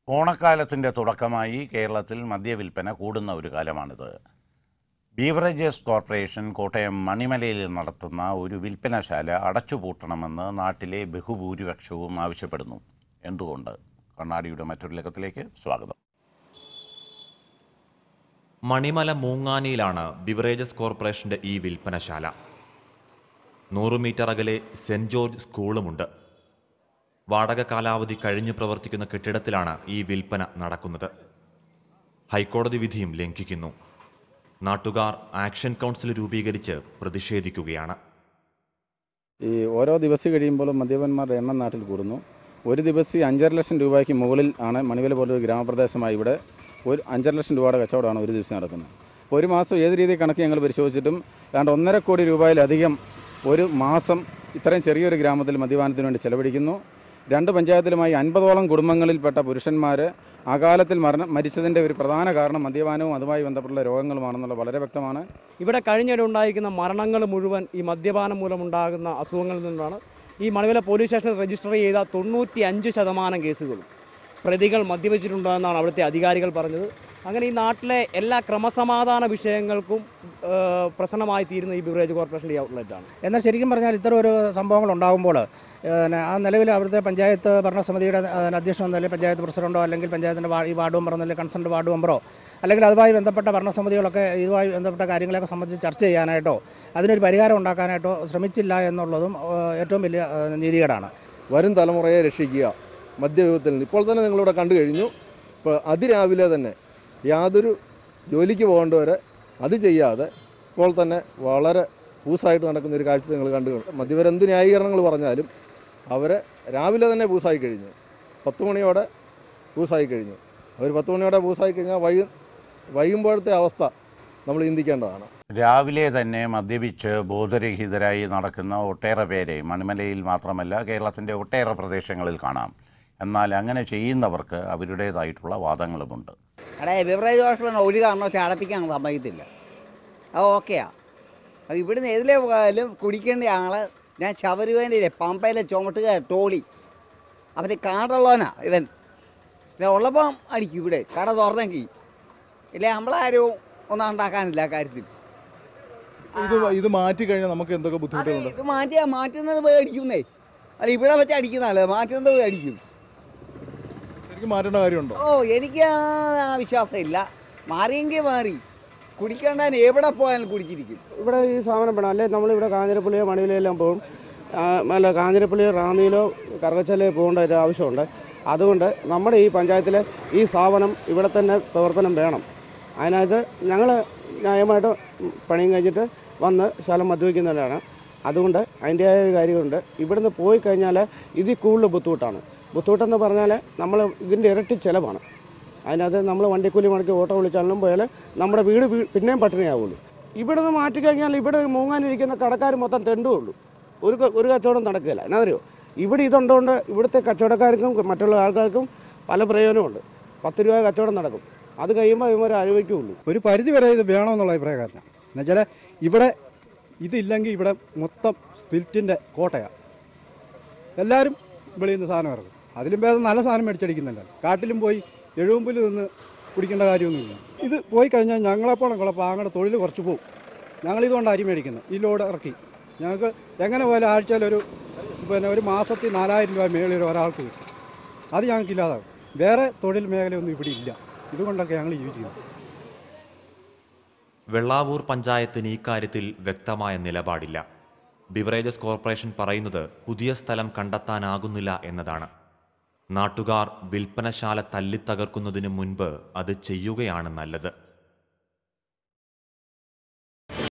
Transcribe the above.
ഓണക്കാലത്തിൻ്റെ തുടക്കമായി കേരളത്തിൽ മദ്യവിൽപ്പന കൂടുന്ന ഒരു കാലമാണിത് ബീവറേജസ് കോർപ്പറേഷൻ കോട്ടയം മണിമലയിൽ നടത്തുന്ന ഒരു വിൽപ്പനശാല അടച്ചുപൂട്ടണമെന്ന് നാട്ടിലെ ബഹുഭൂരിപക്ഷവും ആവശ്യപ്പെടുന്നു എന്തുകൊണ്ട് കണ്ണാടിയുടെ മറ്റൊരു ലേഖത്തിലേക്ക് സ്വാഗതം മണിമല മൂങ്ങാനിയിലാണ് ബിവറേജസ് കോർപ്പറേഷന്റെ ഈ വിൽപ്പനശാല നൂറ് മീറ്റർ അകലെ സെന്റ് ജോർജ് സ്കൂളുമുണ്ട് വാടക കാലാവധി കഴിഞ്ഞു പ്രവർത്തിക്കുന്ന കെട്ടിടത്തിലാണ് ഈ വിൽപ്പന നടക്കുന്നത് ഹൈക്കോടതി വിധിയും ലംഘിക്കുന്നു നാട്ടുകാർ ആക്ഷൻ കൗൺസിൽ രൂപീകരിച്ച് പ്രതിഷേധിക്കുകയാണ് ഈ ഓരോ ദിവസം കഴിയുമ്പോഴും മദ്യപന്മാരുടെ എണ്ണം നാട്ടിൽ കൂടുന്നു ഒരു ദിവസം അഞ്ചര ലക്ഷം രൂപയ്ക്ക് മുകളിൽ ആണ് മണിവല പോലൊരു ഗ്രാമപ്രദേശമായി ഇവിടെ ഒരു അഞ്ചര ലക്ഷം രൂപയുടെ കച്ചവടമാണ് ഒരു ദിവസം നടക്കുന്നത് അപ്പോൾ ഒരു മാസം ഏത് രീതിയിൽ കണക്ക് ഞങ്ങൾ പരിശോധിച്ചിട്ടും ഏതാണ്ട് ഒന്നര കോടി രൂപയിലധികം ഒരു മാസം ഇത്രയും ചെറിയൊരു ഗ്രാമത്തിൽ മദ്യപാനത്തിന് വേണ്ടി ചെലവഴിക്കുന്നു രണ്ട് പഞ്ചായത്തിലുമായി അൻപതോളം കുടുംബങ്ങളിൽപ്പെട്ട പുരുഷന്മാർ അകാലത്തിൽ മരണം മരിച്ചതിൻ്റെ ഒരു പ്രധാന കാരണം മദ്യപാനവും അതുമായി ബന്ധപ്പെട്ടുള്ള രോഗങ്ങളുമാണെന്നുള്ള വളരെ വ്യക്തമാണ് ഇവിടെ കഴിഞ്ഞിടെ ഉണ്ടായിരിക്കുന്ന മരണങ്ങൾ മുഴുവൻ ഈ മദ്യപാനം മൂലമുണ്ടാകുന്ന അസുഖങ്ങളിൽ നിന്നാണ് ഈ മണിവല പോലീസ് സ്റ്റേഷനിൽ രജിസ്റ്റർ ചെയ്ത തൊണ്ണൂറ്റി അഞ്ച് ശതമാനം കേസുകളും പ്രതികൾ മദ്യപിച്ചിട്ടുണ്ടെന്നാണ് അവിടുത്തെ അധികാരികൾ പറഞ്ഞത് അങ്ങനെ ഈ നാട്ടിലെ എല്ലാ ക്രമസമാധാന വിഷയങ്ങൾക്കും ഏഹ്, പ്രശ്നമായി തീരുന്ന ഈ ബിവറേജ് കോർപ്പറേഷൻ്റെ ഈ ഔട്ട്ലെറ്റാണ് എന്നാൽ ശരിക്കും പറഞ്ഞാൽ ഇത്തരം ഒരു സംഭവങ്ങൾ ഉണ്ടാകുമ്പോൾ പിന്നെ ആ നിലവിൽ അവിടുത്തെ പഞ്ചായത്ത് ഭരണസമിതിയുടെ ഏഹ്, അധ്യക്ഷൻ എന്ന നിലയിൽ പഞ്ചായത്ത് പ്രസിഡന്റോ അല്ലെങ്കിൽ പഞ്ചായത്തിൻ്റെ വാ- ഈ വാർഡ് മെമ്പറോ അല്ലെങ്കിൽ കൺസേൺഡ് വാർഡ് മെമ്പറോ അല്ലെങ്കിൽ അതുമായി ബന്ധപ്പെട്ട ഭരണസമിതികളൊക്കെ ഇതുമായി ബന്ധപ്പെട്ട കാര്യങ്ങളെയൊക്കെ സംബന്ധിച്ച് ചർച്ച ചെയ്യാനായിട്ടോ അതിനൊരു പരിഹാരം ഉണ്ടാക്കാനായിട്ടോ ശ്രമിച്ചില്ല എന്നുള്ളതും ഏഹ്, ഏറ്റവും വലിയ ഏഹ്, നീതികേടാണ് വരും തലമുറയെ രക്ഷിക്കുക മദ്യവിപത്തിൽ നിന്ന് ഇപ്പോൾ തന്നെ നിങ്ങളിവിടെ കണ്ടു കഴിഞ്ഞു ഇപ്പോൾ അതിരാവിലെ തന്നെ യാതൊരു ജോലിക്ക് പോകേണ്ടവരെ അത് ചെയ്യാതെ ഇപ്പോൾ തന്നെ വളരെ പൂസായിട്ട് നടക്കുന്ന ഒരു കാഴ്ച നിങ്ങൾ കണ്ടു കാണും. മദ്യപർ എന്ത് ന്യായീകരണങ്ങൾ പറഞ്ഞാലും അവരെ രാവിലെ തന്നെ പൂസായി കഴിഞ്ഞു പത്ത് മണിയോടെ പൂസായി കഴിഞ്ഞു അവർ പത്ത് മണിയോടെ പൂസായി കഴിഞ്ഞാൽ വൈകു വൈകുമ്പോഴത്തെ അവസ്ഥ നമ്മൾ ചിന്തിക്കേണ്ടതാണ് രാവിലെ തന്നെ മദ്യപിച്ച് ബോധരഹിതരായി നടക്കുന്ന ഒട്ടേറെ പേരെ മണിമലയിൽ മാത്രമല്ല കേരളത്തിൻ്റെ ഒട്ടേറെ പ്രദേശങ്ങളിൽ കാണാം എന്നാൽ അങ്ങനെ ചെയ്യുന്നവർക്ക് അവരുടേതായിട്ടുള്ള വാദങ്ങളുമുണ്ട് എടാ ബിവറേജ് ഹോസ്പിറ്റലിന് ഒരു കാരണവശാലും അടപ്പിക്കാൻ സമ്മതിക്കത്തില്ല അത് ഓക്കെയാ അത് ഇവിടുന്ന് എതിലേ പോയാലും കുടിക്കേണ്ട ആള് ഞാൻ ശബരിമലയിലെ പമ്പയിലെ ചുമട്ടുകാർ ടോളി അവന് കാടുള്ളവനാ ഇവൻ പിന്നെ ഉള്ളപ്പം അടിക്കും ഇവിടെ കട തുറന്നെങ്കിൽ ഇല്ലേ നമ്മളാരും ഒന്നും ഉണ്ടാക്കാനില്ല ആ കാര്യത്തിൽ ഇത് ഇത് മാറ്റി കഴിഞ്ഞാൽ നമുക്ക് എന്തൊക്കെ അതെ, ബുദ്ധിമുട്ടുകളുണ്ട് ഇത് മാറ്റിയാ മാറ്റുന്നത് പോയി അടിക്കുന്നേ അല്ല ഇവിടെ വെച്ച് അടിക്കുന്നതല്ലേ മാറ്റുന്നത് പോയി അടിക്കും ശരിക്കും മാറ്റേണ്ട കാര്യമുണ്ടോ ഓ എനിക്ക് ആ ആ വിശ്വാസമില്ല മാറിയെങ്കിൽ മാറി കുടിക്കേണ്ടവൻ എവിടെ പോയാലും കുടിച്ചിരിക്കും ഇവിടെ ഈ സാധനം വേണം അല്ലെ നമ്മളിവിടെ കാഞ്ഞിരപ്പള്ളിയോ മണിയിലെല്ലാം പോകും ആ, അല്ല കാഞ്ഞിരപ്പള്ളിയോ റാന്നിയിലോ കറുകച്ചലയോ പോകേണ്ട ഒരു ആവശ്യമുണ്ട് അതുകൊണ്ട് നമ്മുടെ ഈ പഞ്ചായത്തിലെ ഈ സ്ഥാപനം ഇവിടെ തന്നെ പ്രവർത്തനം വേണം അതിനകത്ത് ഞങ്ങൾ ന്യായമായിട്ട് പണിയും കഴിഞ്ഞിട്ട് വന്ന് സ്ഥലം മദ്യവയ്ക്കുന്നവരാണ് അതുകൊണ്ട് അതിൻ്റെതായ ഒരു കാര്യമുണ്ട് ഇവിടുന്ന് പോയി കഴിഞ്ഞാൽ ഇതിൽ കൂടുതൽ ബുദ്ധിമുട്ടാണ് ബുദ്ധിമുട്ടെന്ന് പറഞ്ഞാൽ നമ്മൾ ഇതിൻ്റെ ഇരട്ടി ചിലവാണ് അതിനകത്ത് നമ്മൾ വണ്ടിക്കൂലി മുടക്കി ഓട്ടോ വിളിച്ചാലും പോയാൽ നമ്മുടെ വീട് വീ- പിന്നെയും പട്ടിണിയാവുള്ളൂ ഇവിടെ നിന്ന് മാറ്റിക്കഴിഞ്ഞാൽ ഇവിടെ മൂങ്ങാനിരിക്കുന്ന കടക്കാർ മൊത്തം തെണ്ടുള്ളൂ ഒരു ക- ഒരു കച്ചവടം നടക്കില്ല എന്നറിയോ ഇവിടെ ഇതുണ്ടോണ്ട് ഇവിടുത്തെ കച്ചവടക്കാർക്കും മറ്റുള്ള ആൾക്കാർക്കും പല പ്രയോജനമുണ്ട് പത്ത് രൂപ കച്ചവടം നടക്കും അത് കഴിയുമ്പോൾ ഇവർ അനുഭവിക്കുള്ളൂ ഒരു പരിധി വരെ ഇത് വേണമെന്നുള്ള അഭിപ്രായക്കാരനാണ് എന്നുവെച്ചാൽ ഇവിടെ ഇതില്ലെങ്കിൽ ഇവിടെ മൊത്തം സ്പിരിറ്റിൻ്റെ കോട്ടയാണ് എല്ലാവരും വെളിയിൽ നിന്ന് സാധനം ഇറക്കും അതിലും ഭേദം നല്ല സാധനം മേടിച്ചടിക്കുന്നുണ്ട് കാട്ടിലും പോയി എഴുമ്പുൽ നിന്ന് കുടിക്കേണ്ട കാര്യമൊന്നുമില്ല ഇത് പോയി കഴിഞ്ഞാൽ ഞങ്ങളെപ്പോഴും കുഴപ്പം അങ്ങനെ തൊഴിൽ കുറച്ച് പോകും ഞങ്ങളിതുകൊണ്ട് അരി മേടിക്കുന്നത് ഈ ലോഡ് ഇറക്കി ഞങ്ങൾക്ക് എങ്ങനെ പോയാലും ആഴ്ചയിലൊരു പിന്നെ ഒരു മാസത്തിൽ നാലായിരം രൂപ മേളിൽ ഒരാൾക്ക് കിട്ടും അത് ഞങ്ങൾക്ക് ഇല്ലാതാകും വേറെ തൊഴിൽ മേഖലയൊന്നും ഇവിടെ ഇല്ല ഇതുകൊണ്ടൊക്കെ ഞങ്ങൾ ജീവിക്കുന്നത് വെള്ളാവൂർ പഞ്ചായത്തിന് ഈ കാര്യത്തിൽ വ്യക്തമായ നിലപാടില്ല ബിവറേജസ് കോർപ്പറേഷൻ പറയുന്നത് പുതിയ സ്ഥലം കണ്ടെത്താനാകുന്നില്ല എന്നതാണ് നാട്ടുകാർ വിൽപ്പനശാല തല്ലിത്തകർക്കുന്നതിനു മുൻപ് അത് ചെയ്യുകയാണ് നല്ലത്